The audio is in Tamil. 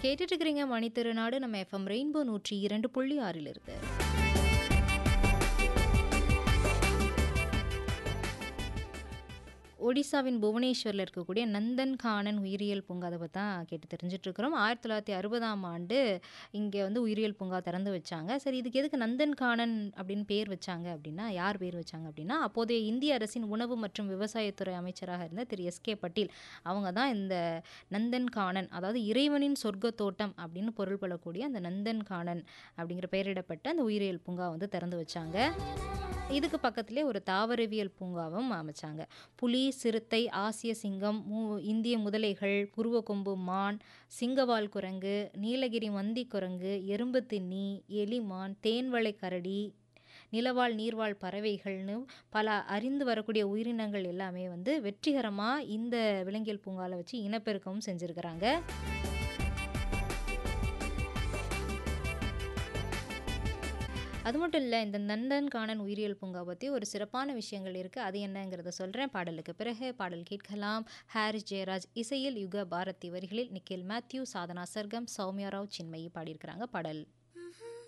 கேட்டுட்டு இருக்கிறீங்க மணி திருநாடு நம்ம எஃப்எம் ரெயின்போ நூற்றி இரண்டு புள்ளி ஆறில் இருக்கு ஒடிசாவின் புவனேஸ்வரில் இருக்கக்கூடிய நந்தன் கானன் உயிரியல் பூங்கா அதை பற்றி தான் கேட்டு தெரிஞ்சுட்டு இருக்கிறோம் ஆயிரத்தி தொள்ளாயிரத்தி அறுபதாம் ஆண்டு இங்கே வந்து உயிரியல் பூங்கா திறந்து வச்சாங்க சரி இதுக்கு எதுக்கு நந்தன் கானன் அப்படின்னு பேர் வச்சாங்க அப்படின்னா யார் பேர் வச்சாங்க அப்படின்னா அப்போதைய இந்திய அரசின் உணவு மற்றும் விவசாயத்துறை அமைச்சராக இருந்த திரு எஸ்கே பட்டீல் அவங்க தான் இந்த நந்தன் கானன் அதாவது இறைவனின் சொர்க்க தோட்டம் அப்படின்னு பொருள்படக்கூடிய அந்த நந்தன் கானன் அப்படிங்கிற பெயரிடப்பட்ட அந்த உயிரியல் பூங்கா வந்து திறந்து வச்சாங்க இதுக்கு பக்கத்திலே ஒரு தாவரவியல் பூங்காவும் அமைச்சாங்க புலி சிறுத்தை ஆசிய சிங்கம் மூ இந்திய முதலைகள் புருவக்கொம்பு மான் சிங்கவால் குரங்கு நீலகிரி மந்தி குரங்கு எறும்பு தின்னி எலிமான் தேன்வளை கரடி நிலவாழ் நீர்வாழ் பறவைகள்னு பல அறிந்து வரக்கூடிய உயிரினங்கள் எல்லாமே வந்து வெற்றிகரமாக இந்த விலங்கியல் பூங்காவில் வச்சு இனப்பெருக்கமும் செஞ்சுருக்கிறாங்க அது மட்டும் இல்லை இந்த நந்தன் காணன் உயிரியல் பூங்கா பற்றி ஒரு சிறப்பான விஷயங்கள் இருக்குது அது என்னங்கிறத சொல்கிறேன் பாடலுக்கு பிறகு பாடல் கேட்கலாம் ஹாரிஸ் ஜெயராஜ் இசையில் யுக பாரதி வரிகளில் நிக்கில் மேத்யூ சாதனா சர்க்கம் சௌமியா ராவ் சின்மயி பாடியிருக்கிறாங்க பாடல்